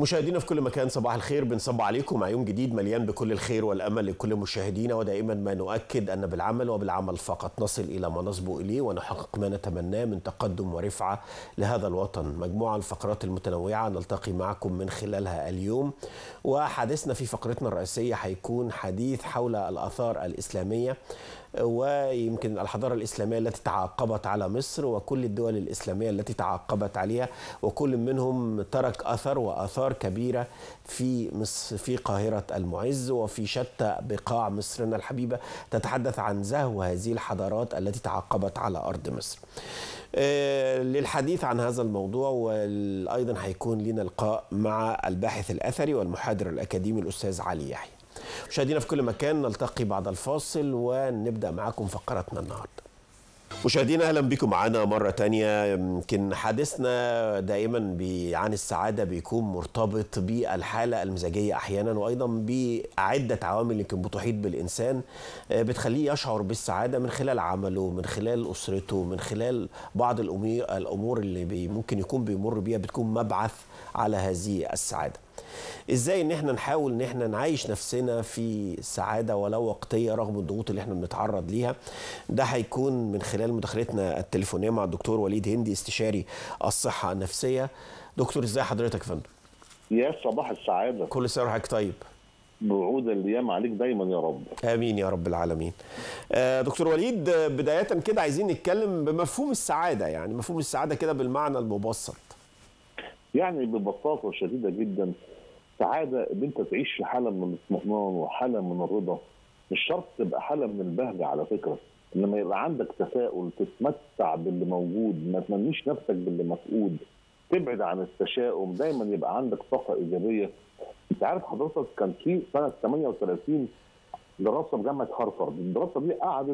مشاهدينا في كل مكان صباح الخير بنصب عليكم مع يوم جديد مليان بكل الخير والامل لكل مشاهدينا ودائما ما نؤكد ان بالعمل وبالعمل فقط نصل الى ما نصبو اليه ونحقق ما نتمناه من تقدم ورفعه لهذا الوطن مجموعه الفقرات المتنوعه نلتقي معكم من خلالها اليوم وحديثنا في فقرتنا الرئيسيه هيكون حديث حول الاثار الاسلاميه ويمكن الحضارة الإسلامية التي تعاقبت على مصر وكل الدول الإسلامية التي تعاقبت عليها وكل منهم ترك أثر وآثار كبيرة في مصر في قاهرة المعز وفي شتى بقاع مصرنا الحبيبة تتحدث عن زهو هذه الحضارات التي تعاقبت على أرض مصر للحديث عن هذا الموضوع وأيضا هيكون لنا لقاء مع الباحث الأثري والمحاضر الأكاديمي الأستاذ علي يحيى مشاهدينا في كل مكان نلتقي بعد الفاصل ونبدأ معكم فقرتنا النهارده مشاهدينا اهلا بكم معنا مره تانية يمكن حديثنا دائما عن السعاده بيكون مرتبط بالحاله المزاجيه احيانا وايضا بعده عوامل يمكن بتحيط بالانسان بتخليه يشعر بالسعاده من خلال عمله من خلال اسرته من خلال بعض الامور الامور اللي بي ممكن يكون بيمر بيها بتكون مبعث على هذه السعاده ازاي ان احنا نحاول ان احنا نعيش نفسنا في سعاده ولو وقتيه رغم الضغوط اللي احنا بنتعرض ليها ده هيكون من خلال مداخلتنا التليفونيه مع الدكتور وليد هندي استشاري الصحه النفسيه دكتور ازاي حضرتك يا فندم يا صباح السعاده كل سنه وحضرتك طيب بوعود الايام عليك دايما يا رب امين يا رب العالمين دكتور وليد بدايه كده عايزين نتكلم بمفهوم السعاده يعني مفهوم السعاده كده بالمعنى المبسط يعني ببساطه شديده جدا سعاده ان انت تعيش في حاله من الاطمئنان وحاله من الرضا مش شرط تبقى حاله من البهجه على فكره انما يبقى عندك تفاؤل تتمتع باللي موجود ما تمنيش نفسك باللي مفقود تبعد عن التشاؤم دايما يبقى عندك طاقه ايجابيه انت عارف حضرتك كان في سنه 38 دراسه في جامعه هارفارد الدراسه دي قعدت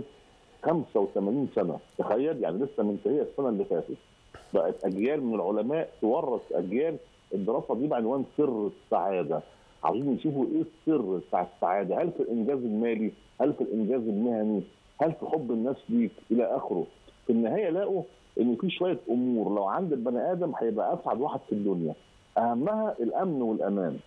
85 سنه تخيل يعني لسه منتهيه السنه اللي فاتت بقت اجيال من العلماء تورث اجيال الدراسه دي بعنوان سر السعاده عاوزين يشوفوا ايه السر بتاع السعاده هل في الانجاز المالي هل في الانجاز المهني هل في حب الناس ليك الى اخره في النهايه لقوا ان في شويه امور لو عند البني ادم هيبقى اسعد واحد في الدنيا اهمها الامن والامان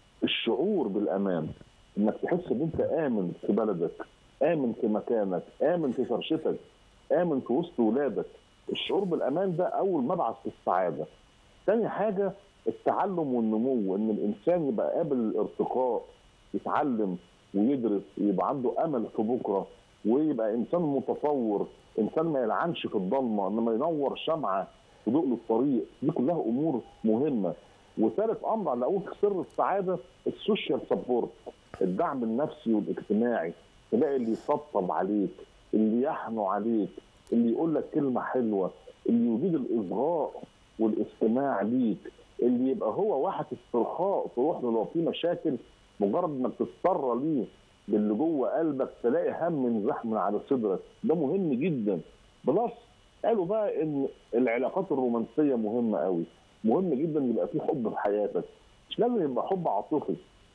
الشعور بالامان انك تحس ان انت امن في بلدك امن في مكانك امن في فرشتك امن في وسط ولادك الشعور بالامان ده اول مبعث في السعاده ثاني حاجه التعلم والنمو ان الانسان يبقى قابل للارتقاء يتعلم ويدرس ويبقى عنده امل في بكره ويبقى انسان متطور انسان ما يلعنش في الضلمه انما ينور شمعه تضوء له الطريق دي كلها امور مهمه وثالث امر على اقول سر السعاده السوشيال سبورت الدعم النفسي والاجتماعي تلاقي اللي يطبطب عليك اللي يحنوا عليك اللي يقول لك كلمه حلوه اللي يريد الاصغاء والاستماع ليك اللي يبقى هو واحد استرخاء تروح له لو في مشاكل مجرد انك تضطر ليه باللي جوه قلبك تلاقي هم ينزح من على صدرك ده مهم جدا بلس قالوا بقى ان العلاقات الرومانسيه مهمه قوي مهم جدا يبقى في حب في حياتك مش لازم يبقى حب عاطفي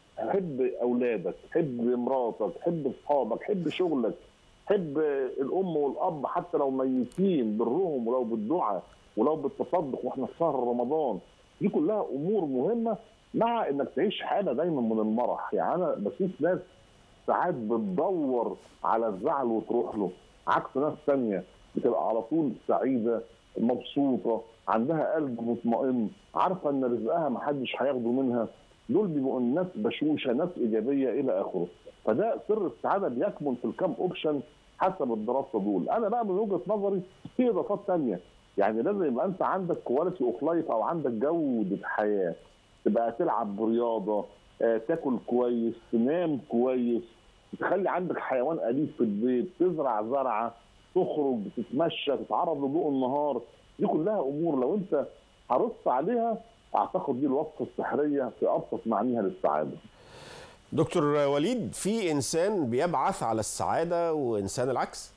حب اولادك حب مراتك حب اصحابك حب شغلك حب الام والاب حتى لو ميتين برهم ولو بالدعاء ولو بالتصدق واحنا في شهر رمضان دي كلها امور مهمه مع انك تعيش حاله دايما من المرح يعني انا بشوف ناس ساعات بتدور على الزعل وتروح له عكس ناس ثانيه بتبقى على طول سعيده مبسوطه عندها قلب مطمئن عارفه ان رزقها ما حدش هياخده منها دول بيبقوا الناس بشوشه ناس ايجابيه الى اخره فده سر السعاده بيكمن في الكام اوبشن حسب الدراسه دول انا بقى من وجهه نظري في اضافات ثانيه يعني لازم يبقى انت عندك كواليتي اوف لايف او عندك جوده حياه تبقى تلعب برياضه آه، تاكل كويس تنام كويس تخلي عندك حيوان اليف في البيت تزرع زرعه تخرج تتمشى تتعرض لضوء النهار دي كلها امور لو انت حرصت عليها اعتقد دي الوصفه السحريه في ابسط معانيها للسعاده دكتور وليد في انسان بيبعث على السعاده وانسان العكس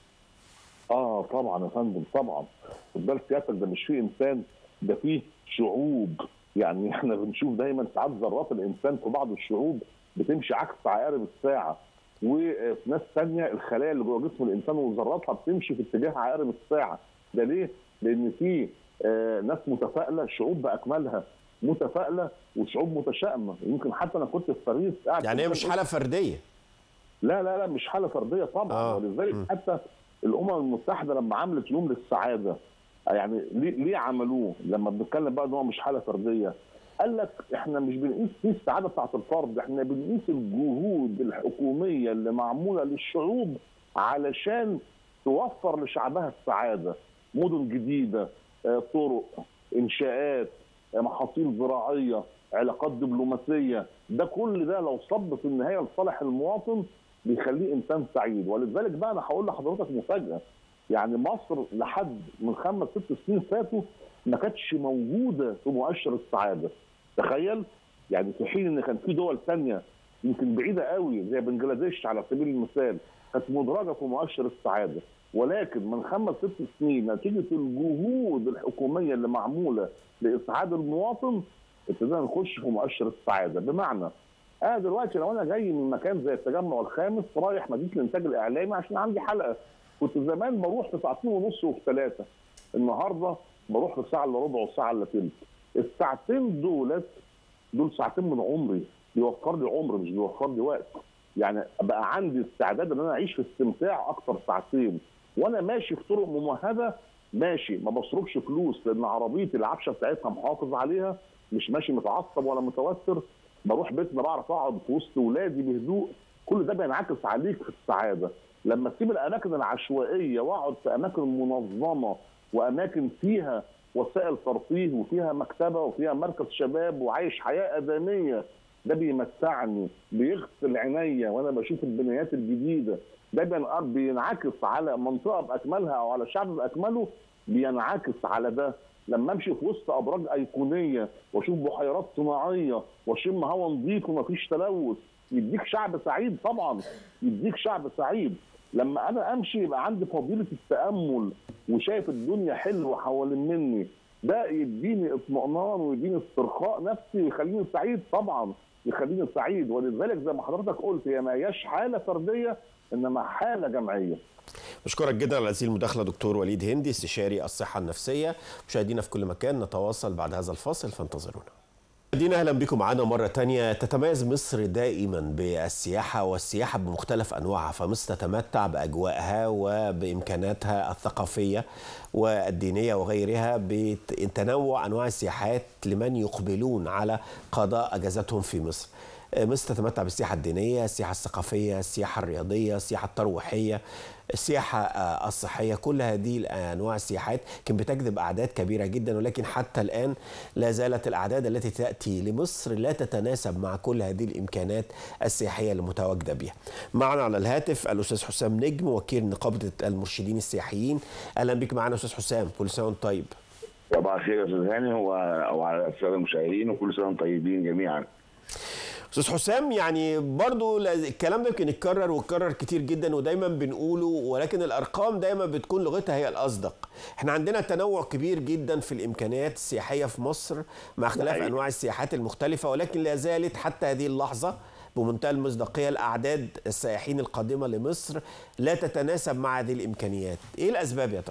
اه طبعا يا فندم طبعا خد بالك سيادتك ده مش فيه انسان ده فيه شعوب يعني احنا بنشوف دايما ساعات ذرات الانسان في بعض الشعوب بتمشي عكس عقارب الساعه وفي ناس ثانيه الخلايا اللي جوه جسم الانسان وذراتها بتمشي في اتجاه عقارب الساعه ده ليه؟ لان في آه ناس متفائله شعوب باكملها متفائله وشعوب متشائمه يمكن حتى انا كنت في باريس قاعد يعني هي مش حاله فرديه لا لا لا مش حاله فرديه طبعا آه. ولذلك م. حتى الامم المتحده لما عملت يوم للسعاده يعني ليه, ليه عملوه لما بنتكلم بقى ان هو مش حاله فرديه قال لك احنا مش بنقيس فيه السعاده بتاعت الفرد احنا بنقيس الجهود الحكوميه اللي معموله للشعوب علشان توفر لشعبها السعاده مدن جديده آه، طرق انشاءات آه، محاصيل زراعيه علاقات دبلوماسيه ده كل ده لو صب في النهايه لصالح المواطن بيخليه انسان سعيد ولذلك بقى انا هقول لحضرتك مفاجاه يعني مصر لحد من خمس ست سنين فاتوا ما كانتش موجوده في مؤشر السعاده تخيل يعني في حين ان كان في دول ثانيه يمكن بعيده قوي زي بنجلاديش على سبيل المثال كانت مدرجه في مؤشر السعاده ولكن من خمس ست سنين نتيجه الجهود الحكوميه اللي معموله لاسعاد المواطن ابتدينا نخش في مؤشر السعاده بمعنى انا دلوقتي لو انا جاي من مكان زي التجمع الخامس رايح مدينه الانتاج الاعلامي عشان عندي حلقه كنت زمان بروح في ساعتين ونص وفي ثلاثه النهارده بروح في ساعه الا ربع وساعه الا ثلث الساعتين دولت دول ساعتين من عمري بيوفر لي عمر مش بيوفر لي وقت يعني بقى عندي استعداد ان انا اعيش في استمتاع اكتر ساعتين وانا ماشي في طرق ممهده ماشي ما بصرفش فلوس لان عربيتي العفشه بتاعتها محافظ عليها مش ماشي متعصب ولا متوتر بروح بيتنا بعرف اقعد في وسط ولادي بهدوء كل ده بينعكس عليك في السعاده لما تسيب الاماكن العشوائيه واقعد في اماكن منظمه واماكن فيها وسائل ترفيه وفيها مكتبه وفيها مركز شباب وعايش حياه ادميه ده بيمتعني بيغسل عينيا وانا بشوف البنايات الجديده ده بين- بينعكس على منطقه باكملها او على شعب باكمله بينعكس على ده لما امشي في وسط ابراج ايقونيه واشوف بحيرات صناعيه واشم هواء نظيف ومفيش تلوث يديك شعب سعيد طبعا يديك شعب سعيد لما انا امشي يبقى عندي فضيله التامل وشايف الدنيا حلوه حوالين مني ده يديني اطمئنان ويديني استرخاء نفسي ويخليني سعيد طبعا يخليني سعيد ولذلك زي ما حضرتك قلت هي ما هياش حاله فرديه انما حاله جمعيه بشكرك جدا على هذه المداخله دكتور وليد هندي استشاري الصحه النفسيه مشاهدينا في كل مكان نتواصل بعد هذا الفاصل فانتظرونا مشاهدينا اهلا بكم معنا مره تانية تتميز مصر دائما بالسياحه والسياحه بمختلف انواعها فمصر تتمتع باجواءها وبامكاناتها الثقافيه والدينيه وغيرها بتنوع انواع السياحات لمن يقبلون على قضاء اجازتهم في مصر مصر تتمتع بالسياحة الدينية السياحة الثقافية السياحة الرياضية السياحة الترويحية السياحة آه، الصحية كل هذه أنواع السياحات كان بتجذب أعداد كبيرة جدا ولكن حتى الآن لا زالت الأعداد التي تأتي لمصر لا تتناسب مع كل هذه الإمكانات السياحية المتواجدة بها معنا على الهاتف الأستاذ حسام نجم وكيل نقابة المرشدين السياحيين أهلا بك معنا أستاذ حسام كل سنة وأنت طيب صباح الخير يا استاذ هاني و- وعلى الساده المشاهدين وكل سنه وانتم طيبين جميعا. استاذ حسام يعني برضو لاز- الكلام ده يمكن يتكرر ويتكرر كتير جدا ودايما بنقوله ولكن الارقام دايما بتكون لغتها هي الاصدق احنا عندنا تنوع كبير جدا في الامكانيات السياحيه في مصر مع اختلاف حقيقي. انواع السياحات المختلفه ولكن لا زالت حتى هذه اللحظه بمنتهى المصداقيه الاعداد السائحين القادمه لمصر لا تتناسب مع هذه الامكانيات ايه الاسباب يا ترى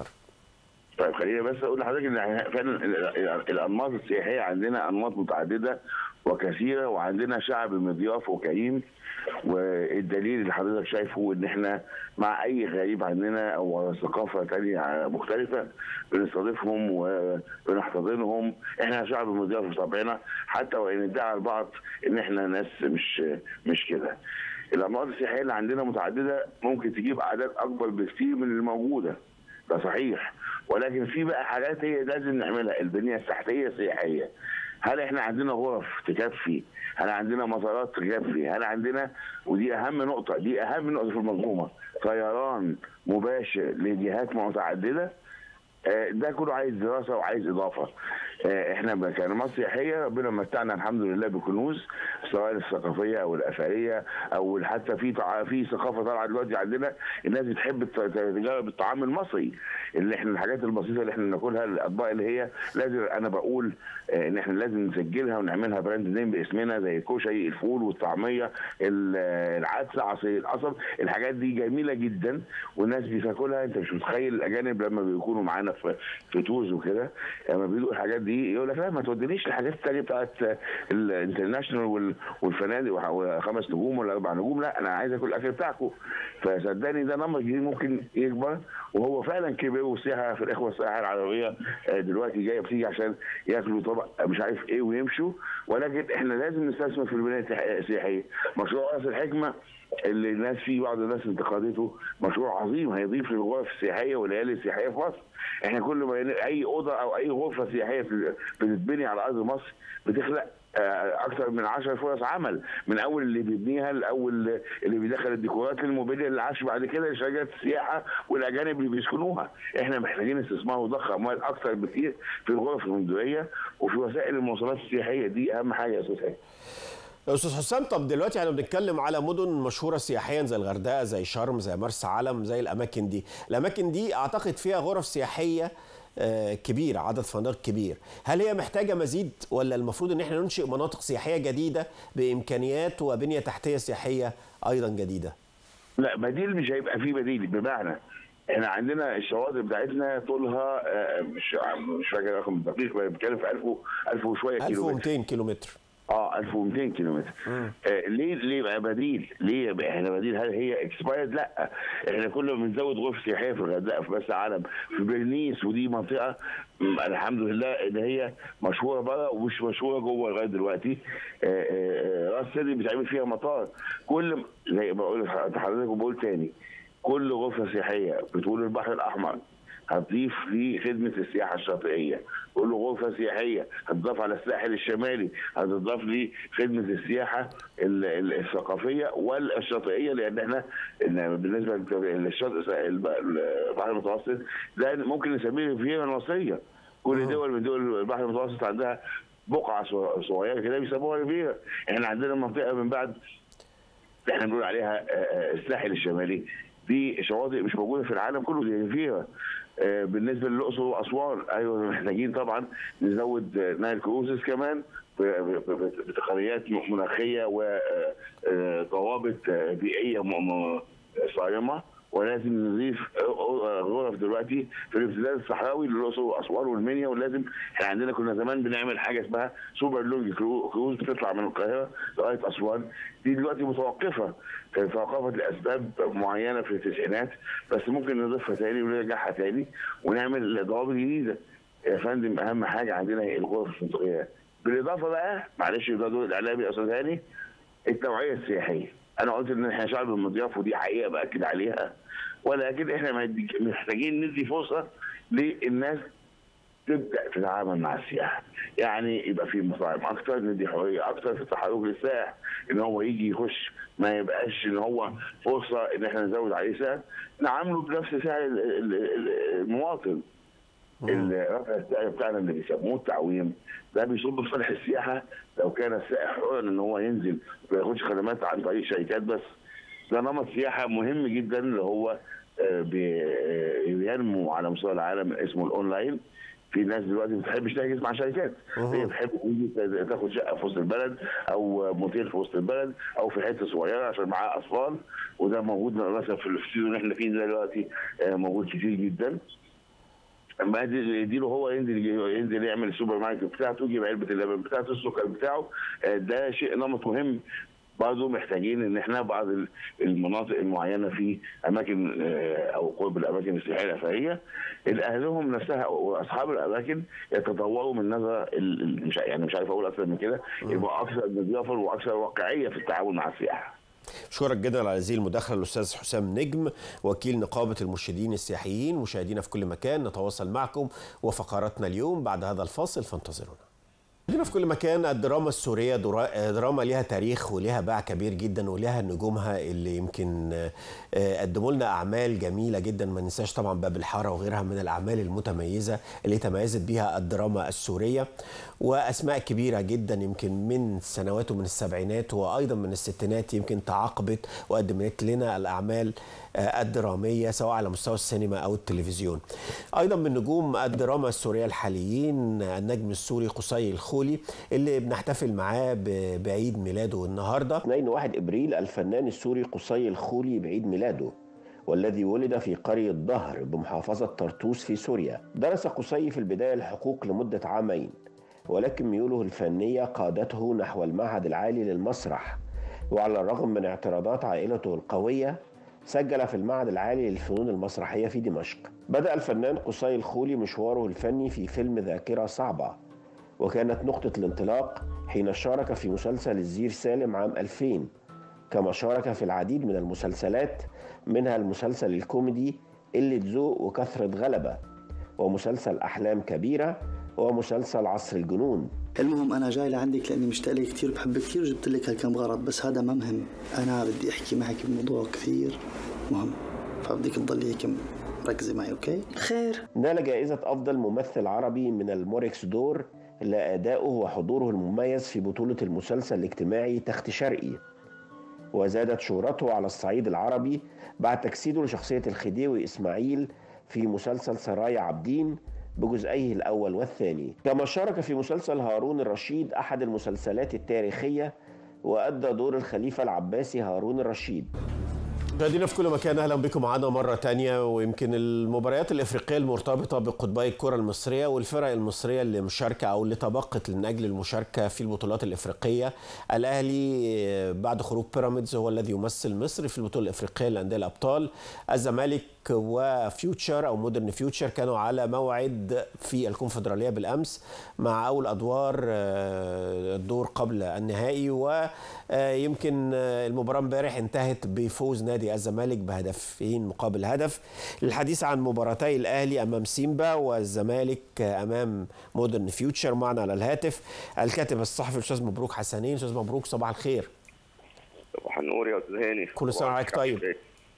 طيب خليني بس اقول لحضرتك ان فعلا ال- ال- الانماط السياحيه عندنا انماط متعدده وكثيره وعندنا شعب مضياف وكريم والدليل اللي حضرتك شايفه ان احنا مع اي غريب عندنا او ثقافه تانية مختلفه بنستضيفهم وبنحتضنهم احنا شعب مضياف بطبعنا حتى وان ادعى البعض ان احنا ناس مش مش كده الانماط السياحيه اللي عندنا متعدده ممكن تجيب اعداد اكبر بكثير من الموجوده ده صحيح ولكن في بقى حاجات هي لازم نعملها البنيه التحتيه السياحيه هل احنا عندنا غرف تكفي؟ هل عندنا مطارات تكفي؟ هل عندنا ودي اهم نقطه دي اهم نقطه في المنظومه طيران مباشر لجهات متعدده آه، ده كله عايز دراسه وعايز اضافه آه، احنا كنمط سياحيه ربنا متعنا الحمد لله بكنوز سواء الثقافيه او الاثريه او حتى في طع... في ثقافه طالعه دلوقتي عندنا الناس بتحب الت- تجرب الطعام المصري اللي احنا الحاجات البسيطه اللي احنا بناكلها الاطباق اللي هي لازم انا بقول آه، ان احنا لازم نسجلها ونعملها براند نيم باسمنا زي الكشري الفول والطعميه ال- آه، العدس عصير القصب الحاجات دي جميله جدا والناس بتاكلها انت مش متخيل الاجانب لما بيكونوا معانا في في تورز وكده لما بيدوقوا الحاجات دي يقول لك لا ما تودينيش الحاجات الثانيه بتاعت الانترناشونال وال- والفنادق وح- وخمس نجوم ولا اربع نجوم لا انا عايز اكل الاكل بتاعكم فصدقني ده نمط جديد ممكن يكبر وهو فعلا كبر والسياحه في الاخوه السياحه العربيه آه، دلوقتي جايه بتيجي عشان ياكلوا طبق مش عارف ايه ويمشوا ولكن احنا لازم نستثمر في البنايه السياح- السياحيه مشروع راس الحكمه اللي الناس فيه بعض الناس انتقدته مشروع عظيم هيضيف للغرف السياحيه والليالي السياحيه في مصر احنا كل ما ين- اي اوضه او اي غرفه سياحيه في- بتتبني على ارض مصر بتخلق آه، اكثر من 10 فرص عمل من اول اللي بيبنيها لاول اللي بيدخل الديكورات للموبيليا اللي عاش بعد كده لشركات السياحه والاجانب اللي بيسكنوها احنا محتاجين استثمار وضخ اموال اكثر بكثير في الغرف الفندقيه وفي وسائل المواصلات السياحيه دي اهم حاجه يا استاذ هاني استاذ حسام طب دلوقتي احنا بنتكلم على مدن مشهوره سياحيا زي الغردقه زي شرم زي مرسى علم زي الاماكن دي الاماكن دي اعتقد فيها غرف سياحيه آه، كبير عدد فنادق كبير هل هي محتاجه مزيد ولا المفروض ان احنا ننشئ مناطق سياحيه جديده بامكانيات وبنيه تحتيه سياحيه ايضا جديده لا بديل مش هيبقى فيه بديل بمعنى احنا عندنا الشواطئ بتاعتنا طولها آه، مش مش فاكر الرقم الدقيق بس بنتكلم في 1000 و 1000 وشويه كيلو 1200 كيلومتر اه 1200 كيلو متر آه ليه ليه بقى بديل؟ ليه بقى احنا بديل هل هي اكسبايرد؟ لا احنا كل ما بنزود غرف سياحيه في الغردقه في مرسى علم في برليس ودي منطقه م، الحمد لله ان هي مشهوره بره ومش مشهوره جوه لغايه دلوقتي آه، آه، آه، راس سدر بيتعمل فيها مطار كل م- زي ما بقول لحضرتك وبقول تاني كل غرفه سياحيه بتقول البحر الاحمر هتضيف في خدمة السياحة الشاطئية كل غرفة سياحية هتضاف على الساحل الشمالي هتضاف لي خدمة السياحة ال- ال- الثقافية والشاطئية لأن احنا إن بالنسبة للشاطئ الب- البحر المتوسط ده ممكن نسميه الريفيرا المصرية كل دول من دول البحر المتوسط عندها بقعة صغ- صغيرة كده بيسموها ريفيرا احنا عندنا منطقة من بعد احنا بنقول عليها آه، آه، الساحل الشمالي دي شواطئ مش موجوده في العالم كله دي ريفيرا آه، بالنسبه للاقصر واسوان ايوه محتاجين طبعا نزود آه، نايل كروزز كمان ب- ب- ب- بتقنيات مناخيه وضوابط بيئيه م- م- صارمه ولازم نضيف غرف دلوقتي في الامتداد الصحراوي للاقصر واسوان والمنيا ولازم احنا عندنا كنا زمان بنعمل حاجه اسمها سوبر لونج كرو- كروز بتطلع من القاهره لغايه اسوان دي دلوقتي متوقفه كانت توقفت لاسباب معينه في التسعينات بس ممكن نضيفها تاني ونرجعها تاني ونعمل ضوابط جديده يا فندم اهم حاجه عندنا هي الغرف الفندقيه بالاضافه بقى معلش ده دور الاعلامي يا استاذ هاني التوعيه السياحيه انا قلت ان احنا شعب المضياف ودي حقيقه باكد عليها ولكن احنا محتاج- محتاجين ندي فرصه للناس تبدا تتعامل مع السياحه يعني يبقى في مطاعم اكتر ندي حريه اكتر في التحرك للسائح ان هو يجي يخش ما يبقاش ان هو فرصه ان احنا نزود عليه سعر نعامله بنفس سعر ال- ال- ال- المواطن الرفع السعر بتاعنا اللي بيسموه التعويم ده بيصب في صالح السياحه لو كان السائح حر ان هو ينزل وما ياخدش خدمات عن طريق شركات بس ده نمط سياحه مهم جدا اللي هو آه، بي- آه، بينمو على مستوى العالم اسمه الاونلاين في ناس دلوقتي ما بتحبش تحجز مع شركات هي بتحب تيجي تاخد شقه في وسط البلد او موتيل في وسط البلد او في حته صغيره عشان معاه اطفال وده موجود للاسف في السيزون اللي احنا فيه ده دلوقتي آه، موجود كتير جدا اما يدي يدي له هو ينزل ينزل يعمل السوبر ماركت بتاعته يجيب علبه اللبن بتاعته السكر بتاعه آه، ده شيء نمط مهم برضه محتاجين ان احنا بعض ال- المناطق المعينه في اماكن آه، او قرب الاماكن السياحيه الاثريه اهلهم نفسها واصحاب الاماكن يتطوروا من نظره ال- ال- مش يعني مش عارف اقول اكثر من كده يبقى اكثر مضيافه واكثر واقعيه في التعامل مع السياحه. اشكرك جدا على هذه المداخله الاستاذ حسام نجم وكيل نقابه المرشدين السياحيين مشاهدينا في كل مكان نتواصل معكم وفقراتنا اليوم بعد هذا الفاصل فانتظرونا هنا في كل مكان الدراما السورية درا- دراما لها تاريخ ولها باع كبير جدا ولها نجومها اللي يمكن آه، قدموا لنا أعمال جميلة جدا ما ننساش طبعا باب الحارة وغيرها من الأعمال المتميزة اللي تميزت بها الدراما السورية وأسماء كبيرة جدا يمكن من السنوات ومن السبعينات وأيضا من الستينات يمكن تعاقبت وقدمت لنا الأعمال آه، الدرامية سواء على مستوى السينما أو التلفزيون أيضا من نجوم الدراما السورية الحاليين النجم السوري قصي الخولي اللي بنحتفل معاه ب- بعيد ميلاده النهاردة 2 1 إبريل الفنان السوري قصي الخولي بعيد ميلاده والذي ولد في قرية ظهر بمحافظة طرطوس في سوريا درس قصي في البداية الحقوق لمدة عامين ولكن ميوله الفنية قادته نحو المعهد العالي للمسرح وعلى الرغم من اعتراضات عائلته القوية سجل في المعهد العالي للفنون المسرحية في دمشق بدأ الفنان قصي الخولي مشواره الفني في فيلم ذاكرة صعبة وكانت نقطة الانطلاق حين شارك في مسلسل الزير سالم عام 2000 كما شارك في العديد من المسلسلات منها المسلسل الكوميدي قلة ذوق وكثرة غلبة ومسلسل أحلام كبيرة ومسلسل عصر الجنون المهم انا جاي لعندك لاني مشتاق لك كثير بحبك كثير وجبت لك هالكم غرض بس هذا ما مهم انا بدي احكي معك بموضوع كثير مهم فبدك تضلي هيك مركزه معي اوكي خير نال جائزة أفضل ممثل عربي من الموريكس دور لأدائه وحضوره المميز في بطولة المسلسل الاجتماعي تخت شرقي وزادت شهرته على الصعيد العربي بعد تجسيده لشخصية الخديوي إسماعيل في مسلسل سرايا عابدين بجزئيه الأول والثاني كما شارك في مسلسل هارون الرشيد أحد المسلسلات التاريخية وأدى دور الخليفة العباسي هارون الرشيد مشاهدينا في كل مكان اهلا بكم معنا مره تانية ويمكن المباريات الافريقيه المرتبطه بقطبي الكره المصريه والفرق المصريه اللي مشاركه او اللي تبقت من اجل المشاركه في البطولات الافريقيه الاهلي بعد خروج بيراميدز هو الذي يمثل مصر في البطوله الافريقيه للانديه الابطال الزمالك وفيوتشر او مودرن فيوتشر كانوا على موعد في الكونفدراليه بالامس مع اول ادوار الدور قبل النهائي ويمكن المباراه امبارح انتهت بفوز نادي الزمالك بهدفين مقابل هدف للحديث عن مباراتي الاهلي امام سيمبا والزمالك امام مودرن فيوتشر معنا على الهاتف الكاتب الصحفي الاستاذ مبروك حسنين استاذ مبروك صباح الخير صباح النور يا استاذ هاني كل سنه وحضرتك طيب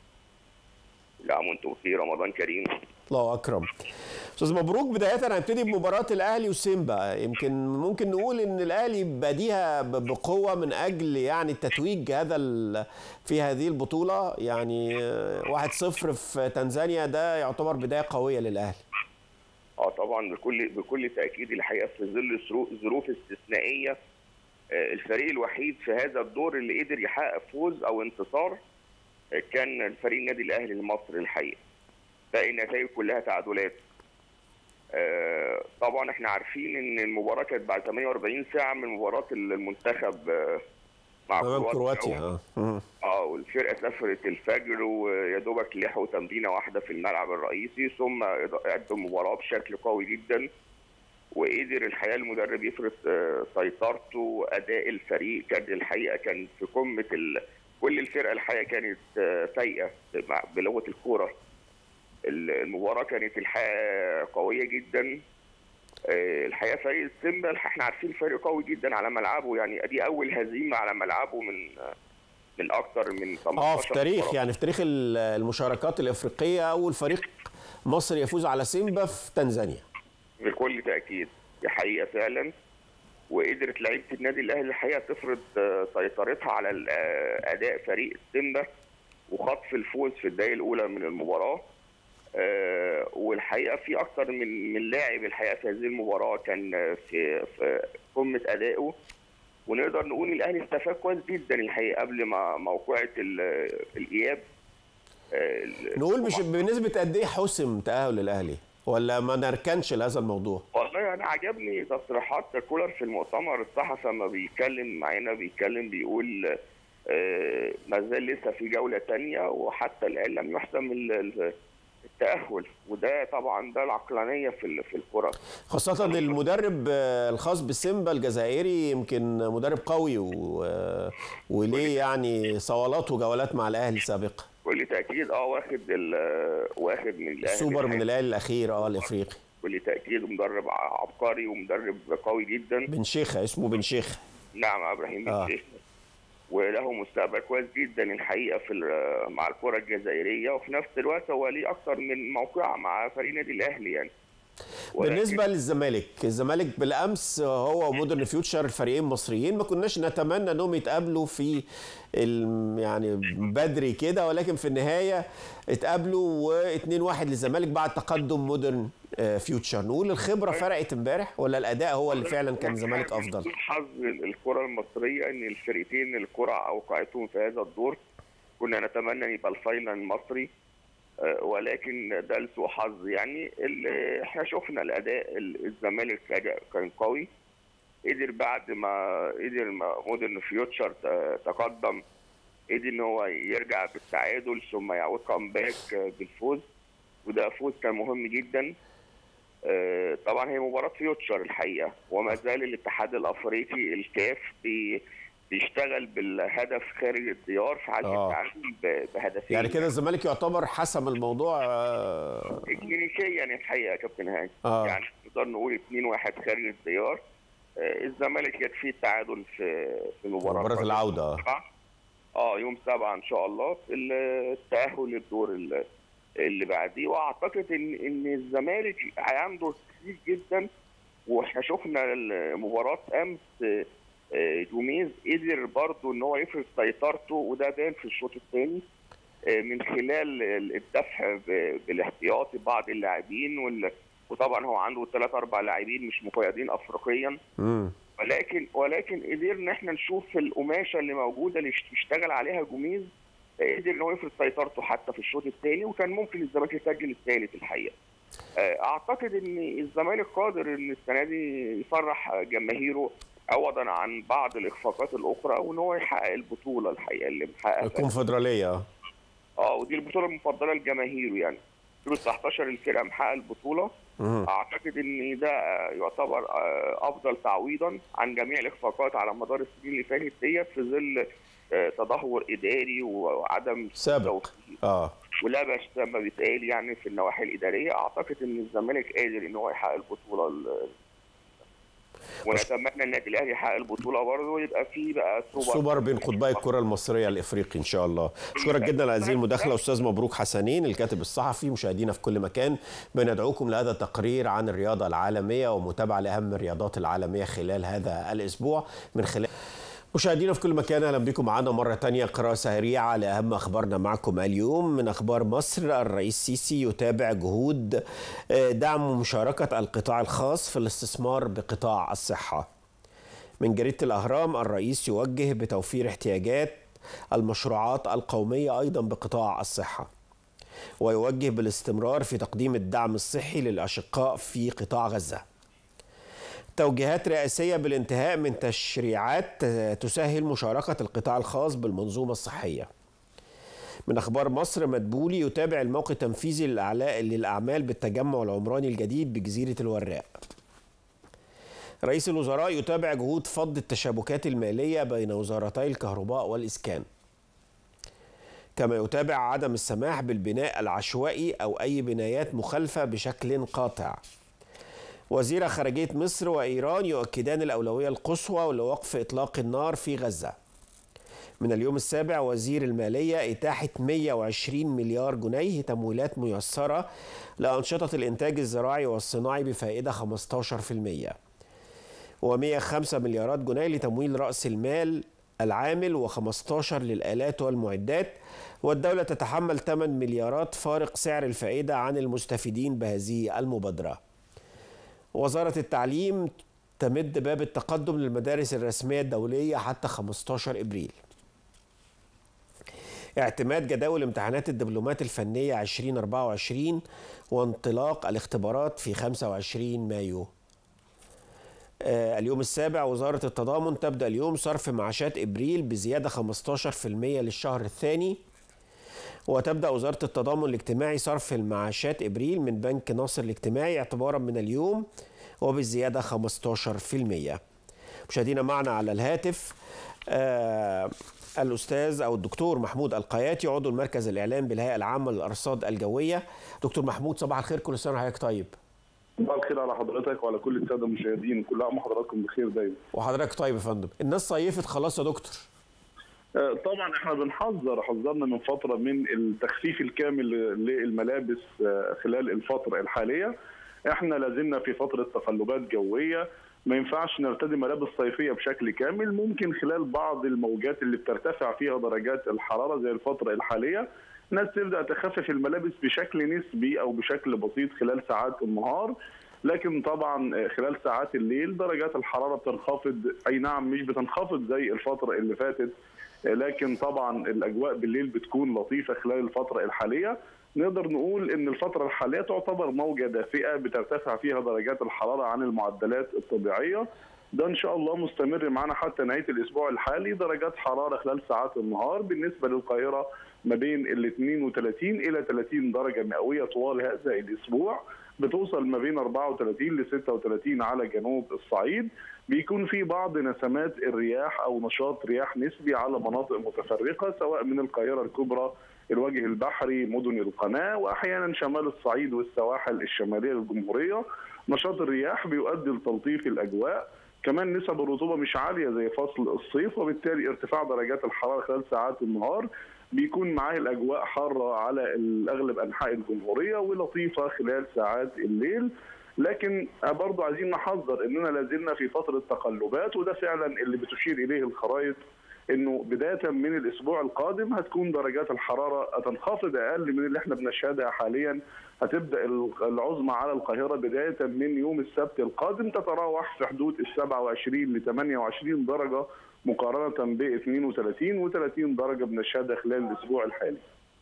لا وانتم في رمضان كريم الله اكرم استاذ مبروك بدايه هنبتدي بمباراه الاهلي وسيمبا يمكن ممكن نقول ان الاهلي باديها بقوه من اجل يعني التتويج هذا في هذه البطوله يعني 1-0 في تنزانيا ده يعتبر بدايه قويه للاهلي اه طبعا بكل بكل تاكيد الحقيقه في ظل ظروف استثنائيه الفريق الوحيد في هذا الدور اللي قدر يحقق فوز او انتصار كان الفريق النادي الاهلي المصري الحقيقه باقي النتائج كلها تعادلات آه طبعا احنا عارفين ان المباراه كانت بعد 48 ساعه من مباراه المنتخب آه مع كرواتيا اه اه والفرقه سافرت الفجر ويا دوبك لحقوا تمرينه واحده في الملعب الرئيسي ثم ادوا المباراه بشكل قوي جدا وقدر الحقيقه المدرب يفرض آه سيطرته واداء الفريق كان الحقيقه كان في قمه ال... كل الفرقه الحقيقه كانت فايقه بلغه الكوره المباراه كانت الحقيقه قويه جدا الحقيقه فريق السيمبا احنا عارفين فريق قوي جدا على ملعبه يعني دي اول هزيمه على ملعبه من من اكثر من 18 اه في تاريخ مباراة. يعني في تاريخ المشاركات الافريقيه اول فريق مصري يفوز على سيمبا في تنزانيا بكل تاكيد دي حقيقه فعلا وقدرت لعيبه النادي الاهلي الحقيقه تفرض سيطرتها على اداء فريق السيمبا وخطف الفوز في الدقائق الاولى من المباراه أه والحقيقه في اكثر من من لاعب الحقيقه في هذه المباراه كان في في قمه ادائه ونقدر نقول الاهلي استفاد كويس جدا الحقيقه قبل ما موقعه الاياب أه نقول مش بنسبه قد ايه حسم تاهل الاهلي ولا ما نركنش لهذا الموضوع؟ والله انا عجبني تصريحات كولر في المؤتمر الصحفي لما بيتكلم معانا بيتكلم بيقول آه ما زال لسه في جوله ثانيه وحتى الان لم يحسم التاهل وده طبعا ده العقلانيه في في الكره خاصه المدرب الخاص بالسيمبا الجزائري يمكن مدرب قوي و... وليه يعني صولات وجولات مع الاهلي سابقا بكل تاكيد اه واخد واخد من الاهلي السوبر من الاهلي الاخير اه الافريقي بكل تاكيد مدرب عبقري ومدرب قوي جدا بن شيخه اسمه بن شيخه نعم ابراهيم بن آه. شيخه وله مستقبل كويس جدا الحقيقه في مع الكره الجزائريه وفي نفس الوقت هو ليه اكثر من موقع مع فريق النادي الاهلي يعني بالنسبه للزمالك الزمالك بالامس هو ومودرن فيوتشر الفريقين مصريين ما كناش نتمنى انهم يتقابلوا في يعني بدري كده ولكن في النهايه اتقابلوا و2 1 للزمالك بعد تقدم مودرن فيوتشر نقول الخبره فرقت امبارح ولا الاداء هو اللي فعلا كان الزمالك افضل حظ الكره المصريه ان الفرقتين الكره اوقعتهم في هذا الدور كنا نتمنى ان يبقى الفاينل المصري آه، ولكن ده لسوء حظ يعني ال- احنا شفنا الاداء ال- الزمالك أداء كان قوي قدر بعد ما قدر ما مودرن فيوتشر ت- تقدم قدر ان هو يرجع بالتعادل ثم يعود كامباك آه، بالفوز وده فوز كان مهم جدا آه، طبعا هي مباراة فيوتشر الحقيقة وما زال الاتحاد الأفريقي الكاف بي- بيشتغل بالهدف خارج الديار في حالة آه. التعادل ب- بهدفين يعني كده الزمالك يعتبر حسم الموضوع آه، كلينيكيا الحقيقه يا كابتن هاني آه. يعني نقدر نقول 2-1 خارج الديار آه، الزمالك يكفيه التعادل في في مباراه مباراة العودة آه. سبعة. اه يوم سبعة ان شاء الله التاهل للدور ال- اللي بعديه واعتقد ان ان الزمالك عنده كتير جدا واحنا شفنا مباراه امس آه، آه، جوميز قدر برضه ان هو يفرض سيطرته وده بان في الشوط الثاني من خلال الدفع ب- بالاحتياطي بعض اللاعبين وال- وطبعا هو عنده ثلاث اربع لاعبين مش مقيدين افريقيا مم. ولكن ولكن قدرنا احنا نشوف القماشه اللي موجوده اللي اشتغل عليها جوميز قدر ان هو يفرض سيطرته حتى في الشوط الثاني وكان ممكن الزمالك يسجل الثالث الحقيقه. آه، اعتقد ان الزمالك قادر ان السنه دي يفرح جماهيره عوضا عن بعض الاخفاقات الاخرى وان هو يحقق البطوله الحقيقه اللي محققها الكونفدرالية آه. اه ودي البطوله المفضله لجماهيره يعني دول 19 الفرقه محقق البطوله مم. اعتقد ان ده آه، يعتبر آه، افضل تعويضا عن جميع الاخفاقات على مدار السنين اللي فاتت ديت في ظل آه، تدهور اداري وعدم سابق توفيق اه ولبش زي ما بيتقال يعني في النواحي الاداريه اعتقد ان الزمالك قادر ان هو يحقق البطوله ال- ونتمنى النادي الاهلي يحقق البطوله برضه ويبقى في بقى سوبر سوبر بين قطبي الكرة المصرية الإفريقي إن شاء الله أشكرك جدا على هذه المداخلة أستاذ مبروك حسنين الكاتب الصحفي مشاهدينا في كل مكان بندعوكم لهذا التقرير عن الرياضة العالمية ومتابعة لأهم الرياضات العالمية خلال هذا الأسبوع من خلال مشاهدينا في كل مكان اهلا بكم معنا مره تانية قراءه سريعه لاهم اخبارنا معكم اليوم من اخبار مصر الرئيس السيسي يتابع جهود آه، دعم مشاركه القطاع الخاص في الاستثمار بقطاع الصحه من جريدة الأهرام الرئيس يوجه بتوفير احتياجات المشروعات القومية أيضا بقطاع الصحة ويوجه بالاستمرار في تقديم الدعم الصحي للأشقاء في قطاع غزة توجيهات رئاسية بالانتهاء من تشريعات تسهل مشاركة القطاع الخاص بالمنظومة الصحية من أخبار مصر مدبولي يتابع الموقع التنفيذي للأعلا- للأعمال بالتجمع العمراني الجديد بجزيرة الوراق رئيس الوزراء يتابع جهود فض التشابكات المالية بين وزارتي الكهرباء والإسكان كما يتابع عدم السماح بالبناء العشوائي أو أي بنايات مخالفة بشكل قاطع وزير خارجية مصر وإيران يؤكدان الأولوية القصوى لوقف إطلاق النار في غزة من اليوم السابع وزير المالية إتاحة 120 مليار جنيه تمويلات ميسرة لأنشطة الإنتاج الزراعي والصناعي بفائدة 15% و105 مليارات جنيه لتمويل رأس المال العامل و15 للآلات والمعدات والدولة تتحمل 8 مليارات فارق سعر الفائدة عن المستفيدين بهذه المبادرة وزارة التعليم تمد باب التقدم للمدارس الرسمية الدولية حتى 15 إبريل اعتماد جداول امتحانات الدبلومات الفنية 2024 وانطلاق الاختبارات في 25 مايو آه، اليوم السابع وزارة التضامن تبدأ اليوم صرف معاشات إبريل بزيادة 15% للشهر الثاني وتبدأ وزارة التضامن الاجتماعي صرف المعاشات إبريل من بنك ناصر الاجتماعي اعتبارا من اليوم وبالزيادة 15% مشاهدينا معنا على الهاتف آه الأستاذ أو الدكتور محمود القياتي عضو المركز الإعلام بالهيئة العامة للأرصاد الجوية دكتور محمود صباح الخير كل سنة وحضرتك طيب صباح الخير على حضرتك وعلى كل الساده المشاهدين كل عام وحضراتكم بخير دايما وحضرتك طيب يا فندم الناس صيفت خلاص يا دكتور آه، طبعا احنا بنحذر حذرنا من فتره من التخفيف الكامل للملابس آه، خلال الفتره الحاليه احنا لازلنا في فتره تقلبات جويه ما ينفعش نرتدي ملابس صيفيه بشكل كامل ممكن خلال بعض الموجات اللي بترتفع فيها درجات الحراره زي الفتره الحاليه الناس تبدا تخفف الملابس بشكل نسبي او بشكل بسيط خلال ساعات النهار لكن طبعا خلال ساعات الليل درجات الحراره بتنخفض اي نعم مش بتنخفض زي الفتره اللي فاتت لكن طبعا الاجواء بالليل بتكون لطيفه خلال الفتره الحاليه نقدر نقول ان الفتره الحاليه تعتبر موجه دافئه بترتفع فيها درجات الحراره عن المعدلات الطبيعيه ده ان شاء الله مستمر معنا حتى نهايه الاسبوع الحالي درجات حراره خلال ساعات النهار بالنسبه للقاهره ما بين ال 32 الى 30 درجه مئويه طوال هذا الاسبوع بتوصل ما بين 34 ل 36 على جنوب الصعيد بيكون في بعض نسمات الرياح او نشاط رياح نسبي على مناطق متفرقه سواء من القاهره الكبرى الوجه البحري مدن القناه واحيانا شمال الصعيد والسواحل الشماليه للجمهوريه نشاط الرياح بيؤدي لتلطيف الاجواء كمان نسب الرطوبه مش عاليه زي فصل الصيف وبالتالي ارتفاع درجات الحراره خلال ساعات النهار بيكون معاه الاجواء حاره على اغلب انحاء الجمهوريه ولطيفه خلال ساعات الليل لكن برضه عايزين نحذر اننا لازلنا في فتره تقلبات وده فعلا اللي بتشير اليه الخرائط انه بدايه من الاسبوع القادم هتكون درجات الحراره هتنخفض اقل من اللي احنا بنشهدها حاليا هتبدا العظمى على القاهره بدايه من يوم السبت القادم تتراوح في حدود ال 27 ل 28 درجه مقارنه ب 32 و30 درجه بنشهدها خلال الاسبوع الحالي.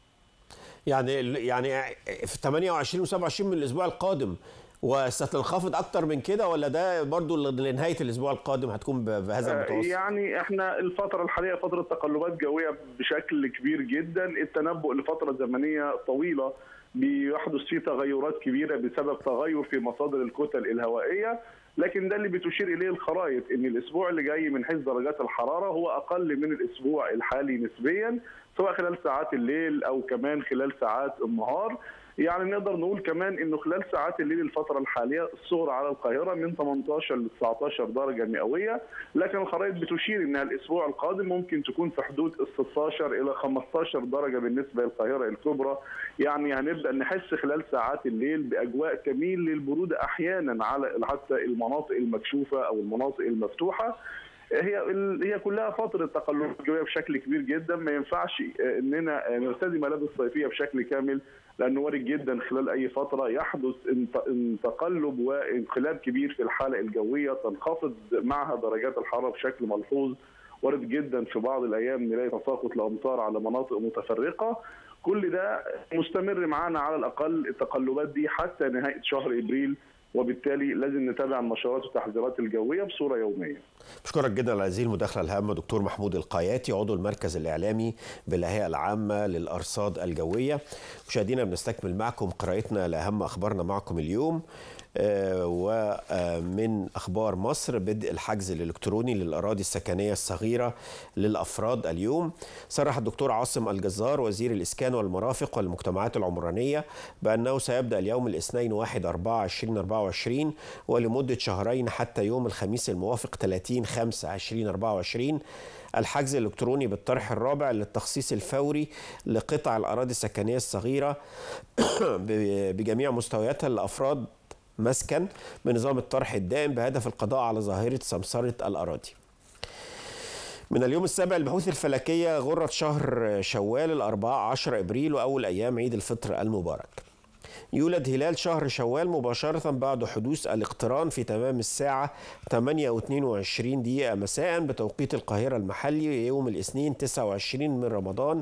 يعني يعني في 28 و27 من الاسبوع القادم وستنخفض اكتر من كده ولا ده برضو لنهايه الاسبوع القادم هتكون بهذا المتوسط؟ يعني احنا الفتره الحاليه فتره تقلبات جويه بشكل كبير جدا التنبؤ لفتره زمنيه طويله بيحدث فيه تغيرات كبيره بسبب تغير في مصادر الكتل الهوائيه لكن ده اللي بتشير اليه الخرائط ان الاسبوع اللي جاي من حيث درجات الحراره هو اقل من الاسبوع الحالي نسبيا سواء خلال ساعات الليل او كمان خلال ساعات النهار يعني نقدر نقول كمان انه خلال ساعات الليل الفتره الحاليه الصغرى على القاهره من 18 ل 19 درجه مئويه لكن الخرائط بتشير انها الاسبوع القادم ممكن تكون في حدود ال 16 الى 15 درجه بالنسبه للقاهره الكبرى يعني هنبدا نحس خلال ساعات الليل باجواء تميل للبروده احيانا على حتى المناطق المكشوفه او المناطق المفتوحه هي هي كلها فتره تقلب جويه بشكل كبير جدا ما ينفعش اننا نرتدي ملابس صيفيه بشكل كامل لانه وارد جدا خلال اي فتره يحدث تقلب وانقلاب كبير في الحاله الجويه تنخفض معها درجات الحراره بشكل ملحوظ وارد جدا في بعض الايام نلاقي تساقط الامطار على مناطق متفرقه كل ده مستمر معانا على الاقل التقلبات دي حتى نهايه شهر ابريل وبالتالي لازم نتابع النشرات والتحذيرات الجويه بصوره يوميه. بشكرك جدا على هذه المداخله الهامه دكتور محمود القاياتي عضو المركز الاعلامي بالهيئه العامه للارصاد الجويه. مشاهدينا بنستكمل معكم قراءتنا لاهم اخبارنا معكم اليوم. ومن اخبار مصر بدء الحجز الالكتروني للاراضي السكنيه الصغيره للافراد اليوم صرح الدكتور عاصم الجزار وزير الاسكان والمرافق والمجتمعات العمرانيه بانه سيبدا اليوم الاثنين 1 4 2024 ولمده شهرين حتى يوم الخميس الموافق 30 5 2024 الحجز الالكتروني بالطرح الرابع للتخصيص الفوري لقطع الاراضي السكنيه الصغيره بجميع مستوياتها لافراد مسكن بنظام الطرح الدائم بهدف القضاء على ظاهرة سمسرة الأراضي من اليوم السابع البحوث الفلكية غرة شهر شوال الأربعاء 10 إبريل وأول أيام عيد الفطر المبارك يولد هلال شهر شوال مباشرة بعد حدوث الاقتران في تمام الساعة 8 و22 دقيقة مساء بتوقيت القاهرة المحلي يوم الاثنين 29 من رمضان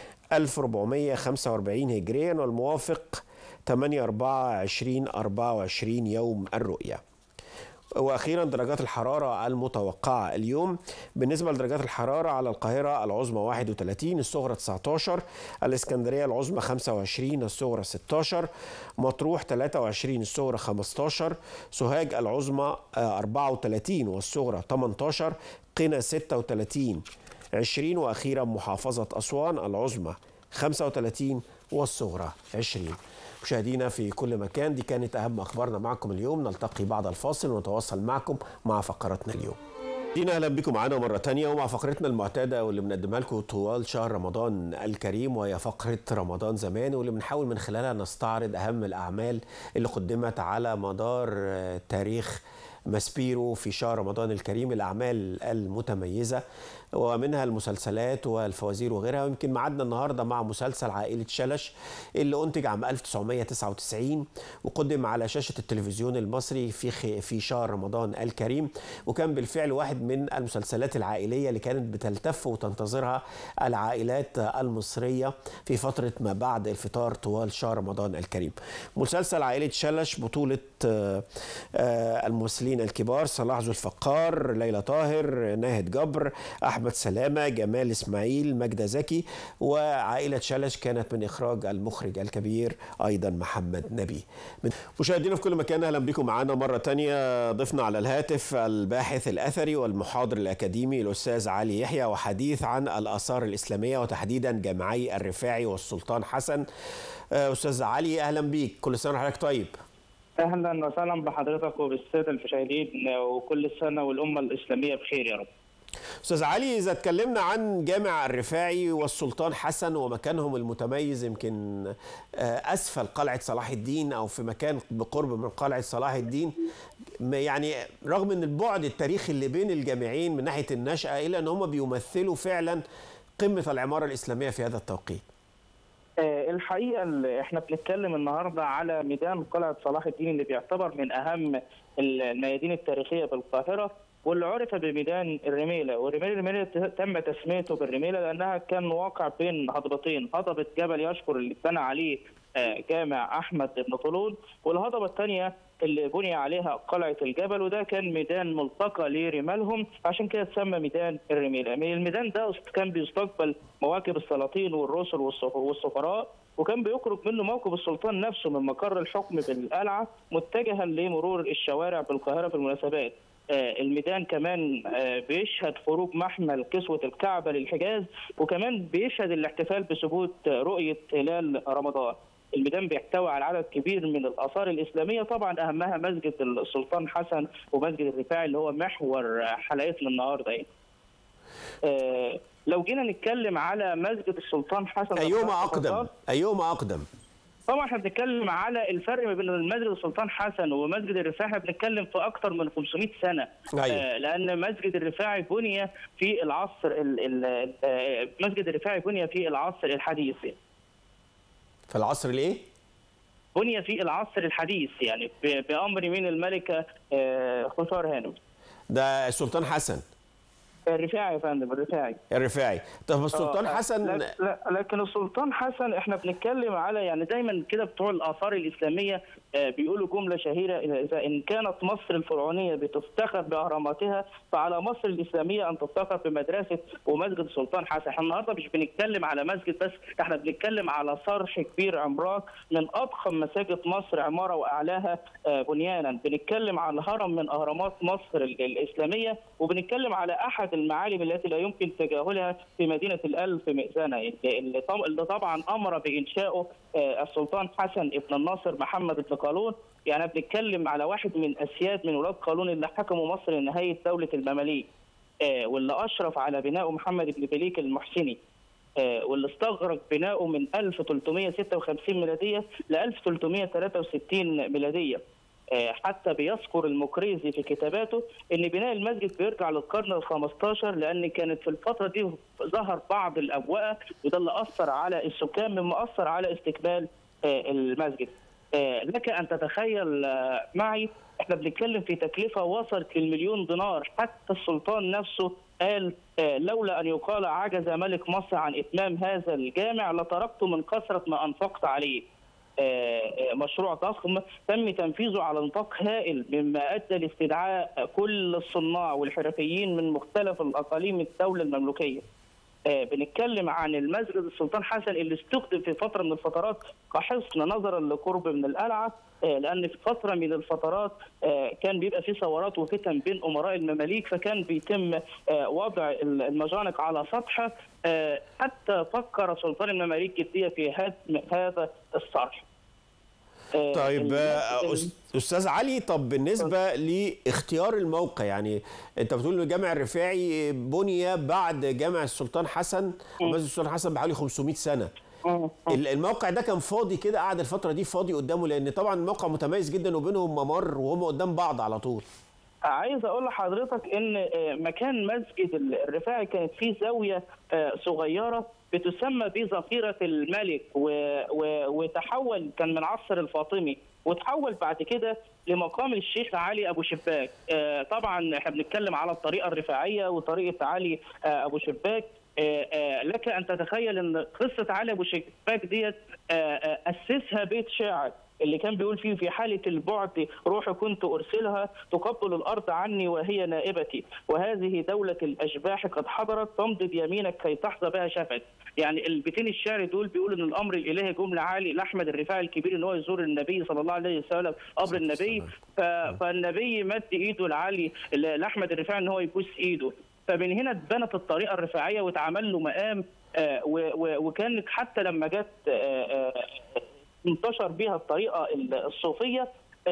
1445 هجريا والموافق 8 4 20 24 يوم الرؤية واخيرا درجات الحراره المتوقعه اليوم بالنسبه لدرجات الحراره على القاهره العظمى 31 الصغرى 19 الاسكندريه العظمى 25 الصغرى 16 مطروح 23 الصغرى 15 سوهاج العظمى 34 والصغرى 18 قنا 36 20 واخيرا محافظه اسوان العظمى 35 والصغرى 20 مشاهدينا في كل مكان دي كانت أهم أخبارنا معكم اليوم نلتقي بعد الفاصل ونتواصل معكم مع فقرتنا اليوم دينا اهلا بكم معانا مره تانية ومع فقرتنا المعتاده واللي بنقدمها لكم طوال شهر رمضان الكريم وهي فقره رمضان زمان واللي بنحاول من خلالها نستعرض اهم الاعمال اللي قدمت على مدار تاريخ ماسبيرو في شهر رمضان الكريم الأعمال المتميزة ومنها المسلسلات والفوازير وغيرها ويمكن معدنا النهارده مع مسلسل عائلة شلش اللي أنتج عام 1999 وقدم على شاشة التلفزيون المصري في خ... في شهر رمضان الكريم وكان بالفعل واحد من المسلسلات العائلية اللي كانت بتلتف وتنتظرها العائلات المصرية في فترة ما بعد الفطار طوال شهر رمضان الكريم مسلسل عائلة شلش بطولة آه، آه، الممثلين الكبار صلاح ذو الفقار ليلى طاهر ناهد جبر احمد سلامه جمال اسماعيل ماجده زكي وعائله شلش كانت من اخراج المخرج الكبير ايضا محمد نبي من- مشاهدينا في كل مكان اهلا بكم معنا مره تانية ضفنا على الهاتف الباحث الاثري والمحاضر الاكاديمي الاستاذ علي يحيى وحديث عن الاثار الاسلاميه وتحديدا جامعي الرفاعي والسلطان حسن آه، استاذ علي اهلا بيك كل سنه وحضرتك طيب اهلا وسهلا بحضرتك وبالساده المشاهدين وكل سنه والامه الاسلاميه بخير يا رب. استاذ علي اذا اتكلمنا عن جامع الرفاعي والسلطان حسن ومكانهم المتميز يمكن آه، اسفل قلعه صلاح الدين او في مكان بقرب من قلعه صلاح الدين ما- يعني رغم ان البعد التاريخي اللي بين الجامعين من ناحيه النشاه الا ان هم بيمثلوا فعلا قمه العماره الاسلاميه في هذا التوقيت آه، الحقيقه اللي احنا بنتكلم النهارده على ميدان قلعه صلاح الدين اللي بيعتبر من اهم الميادين التاريخييه بالقاهره واللي عرف بميدان الرميله والرميله الرميله ت- تم تسميته بالرميله لانها كان واقع بين هضبتين هضبه جبل يشكر اللي اتبنى عليه آه، جامع احمد بن طولون والهضبه الثانيه اللي بني عليها قلعه الجبل وده كان ميدان ملتقى لرمالهم عشان كده اتسمى ميدان الرميله من الميدان ده كان بيستقبل مواكب السلاطين والرسل والسف- والسفراء وكان بيخرج منه موكب السلطان نفسه من مقر الحكم بالقلعه متجها لمرور الشوارع بالقاهره في المناسبات آه، الميدان كمان آه، بيشهد خروج محمل كسوة الكعبة للحجاز وكمان بيشهد الاحتفال بثبوت آه، رؤية هلال رمضان الميدان بيحتوي على عدد كبير من الآثار الإسلامية طبعا أهمها مسجد السلطان حسن ومسجد الرفاعي اللي هو محور آه، حلقتنا النهارده يعني. آه، لو جينا نتكلم على مسجد السلطان حسن ايهما اقدم ايهما اقدم طبعا احنا بنتكلم على الفرق ما بين مسجد السلطان حسن ومسجد الرفاعي احنا بنتكلم في اكثر من 500 سنه أيوة. آه لان مسجد الرفاعي بني في العصر ال ال آه مسجد الرفاعي بني في العصر الحديث في العصر الايه بني في العصر الحديث يعني ب- بامر من الملكه آه خسار هانم ده السلطان حسن الرفاعي يا فندم الرفاعي الرفاعي طب السلطان آه، حسن لا لا لكن السلطان حسن احنا بنتكلم على يعني دايما كده بتوع الاثار الاسلاميه آه، بيقولوا جمله شهيره اذا ان كانت مصر الفرعونيه بتفتخر باهراماتها فعلى مصر الاسلاميه ان تفتخر بمدرسه ومسجد السلطان حسن احنا النهارده مش بنتكلم على مسجد بس احنا بنتكلم على صرح كبير عملاق من اضخم مساجد مصر عماره واعلاها آه، بنيانا بنتكلم على هرم من اهرامات مصر ال- الاسلاميه وبنتكلم على احد المعالم التي لا يمكن تجاهلها في مدينه الالف مئذنه اللي- اللي طب- اللي طبعا امر بانشائه آه، السلطان حسن ابن الناصر محمد بن قالون يعني بنتكلم على واحد من اسياد من ولاد قالون اللي حكموا مصر لنهايه دوله المماليك آه، واللي اشرف على بناء محمد بن بليك المحسني آه، واللي استغرق بناؤه من 1356 ميلاديه ل 1363 ميلاديه آه، حتى بيذكر المقريزي في كتاباته ان بناء المسجد بيرجع للقرن ال 15 لان كانت في الفتره دي ظهر بعض الابواء وده اللي اثر على السكان مما اثر على استكمال آه، المسجد. آه، لك ان تتخيل آه، معي احنا بنتكلم في تكلفه وصلت للمليون دينار حتى السلطان نفسه قال آه، لولا ان يقال عجز ملك مصر عن اتمام هذا الجامع لتركت من كثره ما انفقت عليه. آه، آه، مشروع ضخم تم تنفيذه على نطاق هائل مما ادى لاستدعاء كل الصناع والحرفيين من مختلف الاقاليم الدوله المملوكيه. آه، بنتكلم عن المسجد السلطان حسن اللي استخدم في فتره من الفترات كحصن نظرا لقرب من القلعه آه، لان في فتره من الفترات آه، كان بيبقى في ثورات وفتن بين امراء المماليك فكان بيتم آه، وضع المجانق على سطحه آه، حتى فكر سلطان المماليك جديه في هدم هذا الصرح. آه، طيب المسجد- آه، أس- استاذ علي طب بالنسبه لاختيار الموقع يعني انت بتقول ان جامع الرفاعي بني بعد جامع السلطان حسن ومسجد السلطان حسن بحوالي 500 سنه آه، آه. ال- الموقع ده كان فاضي كده قعد الفتره دي فاضي قدامه لان طبعا الموقع متميز جدا وبينهم ممر وهم قدام بعض على طول عايز اقول لحضرتك ان آه، مكان مسجد الرفاعي كانت فيه زاويه آه، صغيره بتسمى بذخيره الملك و... و... وتحول كان من عصر الفاطمي وتحول بعد كده لمقام الشيخ علي ابو شباك آه، طبعا احنا بنتكلم على الطريقه الرفاعيه وطريقه علي آه، ابو شباك آه، آه، لك ان تتخيل ان قصه علي ابو شباك ديت آه، آه، اسسها بيت شاعر اللي كان بيقول فيه في حالة البعد روحي كنت أرسلها تقبل الأرض عني وهي نائبتي وهذه دولة الأشباح قد حضرت تمضي يمينك كي تحظى بها شفت يعني البيتين الشعر دول بيقول ان الامر الالهي جمله عالي لاحمد الرفاعي الكبير ان هو يزور النبي صلى الله عليه وسلم قبر النبي ف... فالنبي مد ايده لعلي لاحمد الرفاعي ان هو يبوس ايده فمن هنا اتبنت الطريقه الرفاعيه واتعمل له مقام آه، و- و- وكانت حتى لما جت آه، آه، انتشر بها الطريقه الصوفيه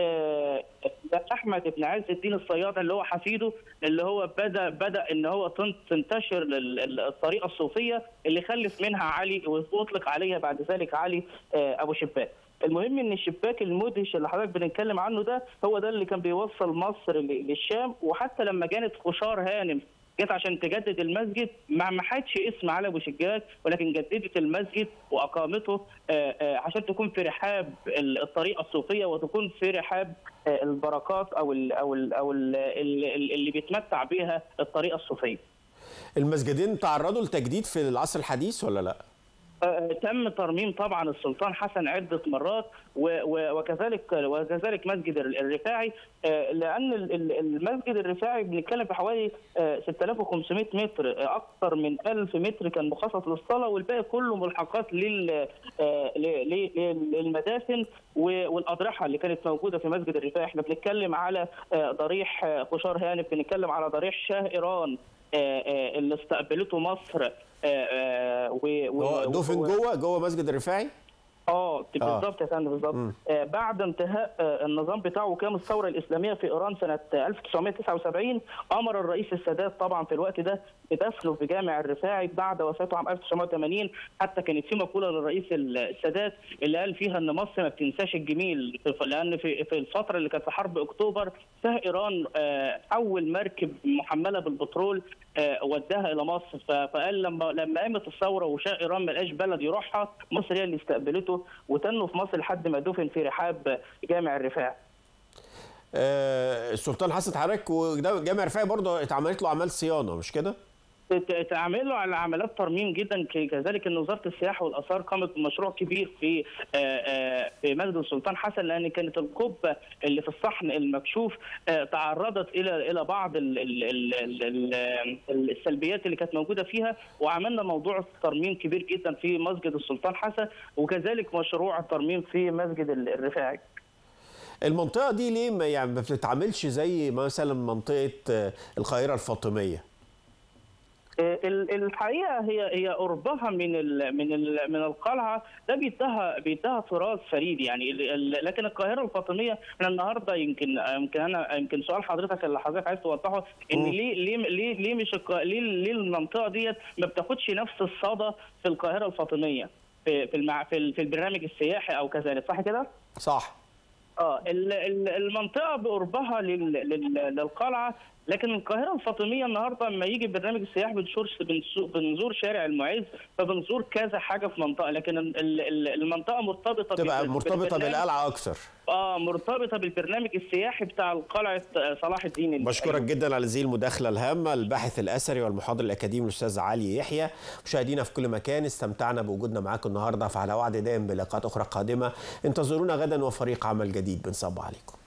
آه، احمد بن عز الدين الصياد اللي هو حفيده اللي هو بدا بدا ان هو تن- تنتشر ال- ال- الطريقه الصوفيه اللي خلف منها علي واطلق عليها بعد ذلك علي آه، ابو شباك المهم ان الشباك المدهش اللي حضرتك بنتكلم عنه ده هو ده اللي كان بيوصل مصر ل- للشام وحتى لما كانت خشار هانم جت عشان تجدد المسجد ما محتش اسم علي ابو شجاج ولكن جددت المسجد واقامته آه، آه، عشان تكون في رحاب ال- الطريقه الصوفيه وتكون في رحاب آه، البركات او ال او ال او ال اللي بيتمتع بها الطريقه الصوفيه. المسجدين تعرضوا لتجديد في العصر الحديث ولا لا؟ آه، تم ترميم طبعا السلطان حسن عده مرات و- و- وكذلك وكذلك مسجد ال- الرفاعي آه، لان ال- ال- المسجد الرفاعي بنتكلم في حوالي آه، 6500 متر آه، اكثر من 1000 متر كان مخصص للصلاه والباقي كله ملحقات لل آه، ل- ل- للمدافن و- والاضرحه اللي كانت موجوده في مسجد الرفاعي احنا بنتكلم على آه، ضريح آه، خشار هانف بنتكلم على ضريح شاه ايران آه، آه، اللي استقبلته مصر آه، آه، و- و- هو دفن و- جوه جوه مسجد الرفاعي؟ اه بالظبط يا فندم بالظبط آه بعد انتهاء آه النظام بتاعه وكان الثوره الاسلاميه في ايران سنه آه 1979 امر الرئيس السادات طبعا في الوقت ده بدفنه في جامع الرفاعي بعد وفاته عام 1980 حتى كانت في مقوله للرئيس السادات اللي قال فيها ان مصر ما بتنساش الجميل في- لان في في الفتره اللي كانت في حرب اكتوبر فيها ايران آه اول مركب محمله بالبترول آه، وداها الى مصر ف- فقال لما لما قامت الثوره وشاء ايران ما لقاش بلد يروحها مصر هي اللي استقبلته وتنه في مصر لحد ما دفن في رحاب جامع الرفاع آه، السلطان حسن حضرتك وده جامع الرفاعي برضه اتعملت له اعمال صيانه مش كده؟ ت- تعمل له على عمليات ترميم جدا ك- كذلك ان وزاره السياحه والاثار قامت بمشروع كبير في آه، آه، في مسجد السلطان حسن لان كانت القبه اللي في الصحن المكشوف آه، تعرضت الى الى بعض ال- ال- ال- ال- ال- السلبيات اللي كانت موجوده فيها وعملنا موضوع ترميم كبير جدا في مسجد السلطان حسن وكذلك مشروع الترميم في مسجد ال- الرفاعي المنطقه دي ليه ما يعني ما بتتعاملش زي مثلا منطقه آه، القاهره الفاطميه؟ ال- الحقيقه هي هي قربها من ال من ال من القلعه ده بيدها بيدها طراز فريد يعني ال- ال- لكن القاهره الفاطميه احنا النهارده يمكن يمكن انا يمكن سؤال حضرتك اللي حضرتك عايز توضحه ان ليه ليه ليه ليه مش الق- ليه ليه المنطقه ديت ما بتاخدش نفس الصدى في القاهره الفاطميه في في المع في, ال- في البرنامج السياحي او كذلك صح كده؟ صح اه ال- ال- المنطقه بقربها لل- لل- للقلعه لكن القاهره الفاطميه النهارده لما يجي برنامج السياح بنشور بنسو- بنزور شارع المعز فبنزور كذا حاجه في منطقه لكن ال- ال- المنطقه مرتبطه تبقى بال- مرتبطه بالبرنامج- بالقلعه اكثر اه مرتبطه بالبرنامج السياحي بتاع قلعه آه، صلاح الدين بشكرك جدا على هذه المداخله الهامه الباحث الاثري والمحاضر الاكاديمي الاستاذ علي يحيى مشاهدينا في كل مكان استمتعنا بوجودنا معاكم النهارده فعلى وعد دائم بلقاءات اخرى قادمه انتظرونا غدا وفريق عمل جديد بنصب عليكم